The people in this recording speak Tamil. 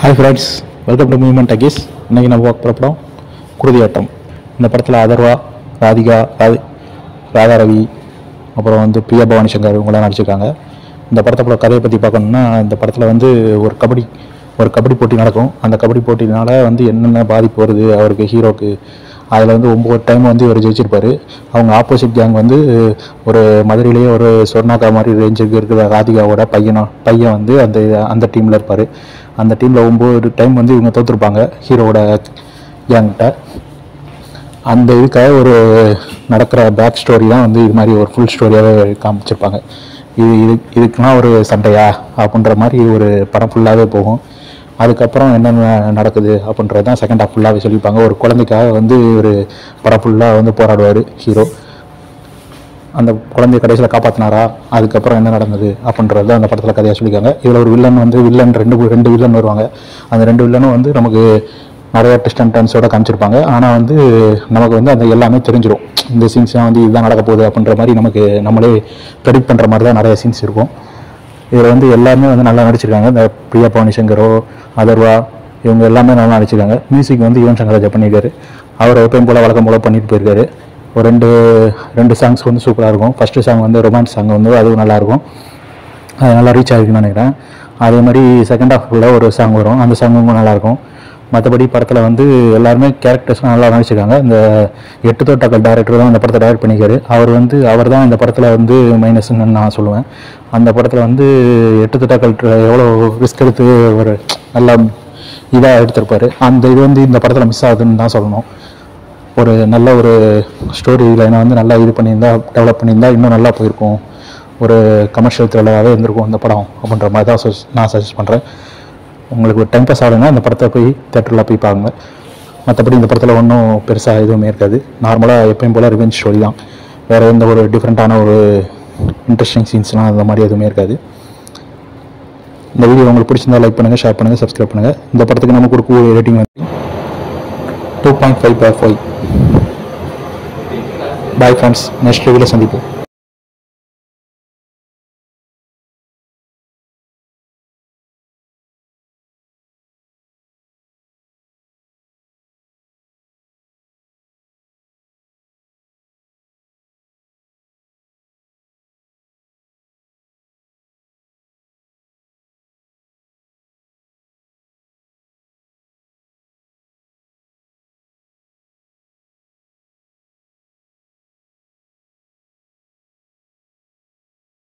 hi friends welcome to movement அகீஸ் இன்றைக்கி நம்ம பார்க்க போகிற படம் குருதியாட்டம் இந்த படத்தில் அதர்வா ராதிகா ராதி ராதா ரவி அப்புறம் வந்து பிரியா பவானி சங்கர் இவங்களாம் நடிச்சிருக்காங்க இந்த படத்தோட கதையை பற்றி பார்க்கணும்னா இந்த படத்தில் வந்து ஒரு கபடி ஒரு கபடி போட்டி நடக்கும் அந்த கபடி போட்டினால வந்து என்னென்ன பாதிப்பு வருது அவருக்கு ஹீரோக்கு அதில் வந்து ஒம்பது டைம் வந்து இவர் ஜெயிச்சிருப்பாரு அவங்க ஆப்போசிட் கேங் வந்து ஒரு மதுரையிலேயே ஒரு சொர்ணாக்கா மாதிரி ரேஞ்சுக்கு இருக்கிற ராதிகாவோட பையனோ பையன் வந்து அந்த அந்த டீமில் இருப்பார் அந்த டீமில் ஒம்பது டைம் வந்து இவங்க தோற்றுருப்பாங்க ஹீரோவோட கேங்கிட்ட அந்த இதுக்காக ஒரு நடக்கிற பேக் ஸ்டோரி தான் வந்து இது மாதிரி ஒரு ஃபுல் ஸ்டோரியாகவே காமிச்சிருப்பாங்க இது இது இதுக்கெல்லாம் ஒரு சண்டையா அப்படின்ற மாதிரி ஒரு படம் ஃபுல்லாகவே போகும் அதுக்கப்புறம் என்னென்ன நடக்குது அப்படின்றது தான் செகண்ட் ஹாஃப் ஃபுல்லாகவே சொல்லியிருப்பாங்க ஒரு குழந்தைக்காக வந்து ஒரு படம் ஃபுல்லாக வந்து போராடுவார் ஹீரோ அந்த குழந்தைய கடைசியில் காப்பாற்றினாரா அதுக்கப்புறம் என்ன நடந்தது அப்படின்றது தான் அந்த படத்தில் கதையாக சொல்லியிருக்காங்க இதில் ஒரு வில்லன் வந்து வில்லன் ரெண்டு ரெண்டு வில்லன் வருவாங்க அந்த ரெண்டு வில்லனும் வந்து நமக்கு நிறைய ட்விஸ்ட் அண்ட் டர்ன்ஸோட காமிச்சிருப்பாங்க ஆனால் வந்து நமக்கு வந்து அந்த எல்லாமே தெரிஞ்சிடும் இந்த சீன்ஸ்லாம் வந்து இதுதான் நடக்க போகுது அப்படின்ற மாதிரி நமக்கு நம்மளே ப்ரெடிக்ட் பண்ணுற மாதிரி தான் நிறைய சீன்ஸ் இருக்கும் இதில் வந்து எல்லாருமே வந்து நல்லா நடிச்சிருக்காங்க இந்த பிரியா பவானி சங்கரோ அதர்வா இவங்க எல்லாமே நல்லா நடிச்சிருக்காங்க மியூசிக் வந்து யுவன் சங்கர் ராஜா பண்ணியிருக்காரு அவர் எப்பயும் போல் வழக்கம் போல் பண்ணிட்டு போயிருக்காரு ஒரு ரெண்டு ரெண்டு சாங்ஸ் வந்து சூப்பராக இருக்கும் ஃபஸ்ட்டு சாங் வந்து ரொமான்ஸ் சாங் வந்து அதுவும் நல்லாயிருக்கும் அது நல்லா ரீச் ஆகிருக்குன்னு நினைக்கிறேன் அதே மாதிரி செகண்ட் ஹாஃப்ல ஒரு சாங் வரும் அந்த சாங்கும் நல்லாயிருக்கும் மற்றபடி படத்தில் வந்து எல்லாருமே கேரக்டர்ஸ்லாம் நல்லா நடிச்சிருக்காங்க இந்த எட்டு தோட்டாக்கள் டேரக்டர் தான் இந்த படத்தை டைரக்ட் பண்ணிக்காரு அவர் வந்து அவர் தான் இந்த படத்தில் வந்து மைனஸ்ன்னு நான் சொல்லுவேன் அந்த படத்தில் வந்து எட்டு தோட்டாக்கள் எவ்வளோ ரிஸ்க் எடுத்து ஒரு நல்லா இதாக எடுத்திருப்பாரு அந்த இது வந்து இந்த படத்தில் மிஸ் ஆகுதுன்னு தான் சொல்லணும் ஒரு நல்ல ஒரு ஸ்டோரி லைனை வந்து நல்லா இது பண்ணியிருந்தா டெவலப் பண்ணியிருந்தா இன்னும் நல்லா போயிருக்கும் ஒரு கமர்ஷியல் த்ரில்லராகவே இருந்திருக்கும் அந்த படம் அப்படின்ற மாதிரி தான் sus- நான் சஜஸ்ட் பண்ணுறேன் உங்களுக்கு ஒரு டைம் பாஸ் ஆகுதுன்னா இந்த படத்தை போய் தேட்டரில் போய் பாருங்க மற்றபடி இந்த படத்தில் ஒன்றும் பெருசாக எதுவுமே இருக்காது நார்மலாக எப்பயும் போல் ரிவெஞ்ச் ஸ்டோரி தான் வேறு எந்த ஒரு டிஃப்ரெண்ட்டான ஒரு இன்ட்ரெஸ்டிங் சீன்ஸ்லாம் அந்த மாதிரி எதுவுமே இருக்காது இந்த வீடியோ உங்களுக்கு பிடிச்சிருந்தா லைக் பண்ணுங்கள் ஷேர் பண்ணுங்கள் சப்ஸ்கிரைப் பண்ணுங்கள் இந்த படத்துக்கு நம்ம கொடுக்க ரேட்டிங் வந்து two point five by five bye friends next வீடியோவில் சந்திப்போம்